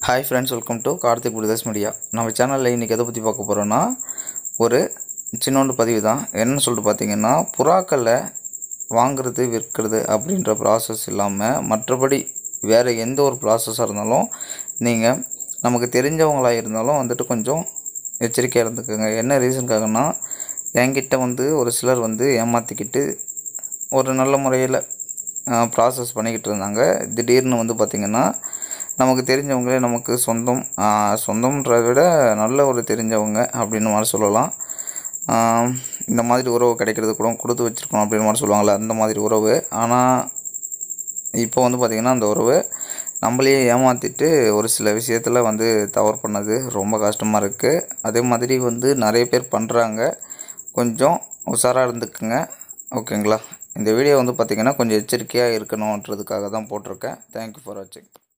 hi friends welcome to Karthik brothers media நம்ம சேனலில் இன்றைக்கி எதை பற்றி பார்க்க போகிறோன்னா ஒரு சின்னோண்டு பதிவு தான் என்னன்னு சொல்லிட்டு பார்த்தீங்கன்னா புறாக்களை வாங்குறது விற்கிறது அப்படின்ற ப்ராசஸ் இல்லாமல் மற்றபடி வேறு எந்த ஒரு ப்ராசஸாக இருந்தாலும் நீங்கள் நமக்கு தெரிஞ்சவங்களாக இருந்தாலும் வந்துட்டு கொஞ்சம் எச்சரிக்கையாக இருந்துக்கோங்க என்ன ரீசனுக்காகனா என்கிட்ட வந்து ஒரு சிலர் வந்து ஏமாற்றிக்கிட்டு ஒரு நல்ல முறையில் ப்ராசஸ் பண்ணிக்கிட்டு இருந்தாங்க திடீர்னு வந்து பார்த்திங்கன்னா நமக்கு தெரிஞ்சவங்களே நமக்கு சொந்தம் ஆஹ் சொந்தம்ன்றதை விட நல்ல ஒரு தெரிஞ்சவங்க அப்படின்னு மாதிரி சொல்லலாம் ஆஹ் இந்த மாதிரி உறவு கிடைக்கிறது கூட கொடுத்து வச்சுருக்கோம் அப்படின்னு மாதிரி சொல்லுவாங்கள்ல அந்த மாதிரி உறவு ஆனால் இப்போ வந்து பார்த்திங்கன்னா அந்த உறவு நம்மளையே ஏமாற்றிட்டு ஒரு சில விஷயத்தில் வந்து தவறு பண்ணது ரொம்ப கஷ்டமாக இருக்குது அதே மாதிரி வந்து நிறைய பேர் பண்ணுறாங்க கொஞ்சம் உஷாராக இருந்துக்குங்க ஓகேங்களா இந்த வீடியோ வந்து பார்த்திங்கன்னா கொஞ்சம் எச்சரிக்கையாக இருக்கணுன்றதுக்காக தான் போட்டிருக்கேன் தேங்க்யூ ஃபார் வாட்சிங்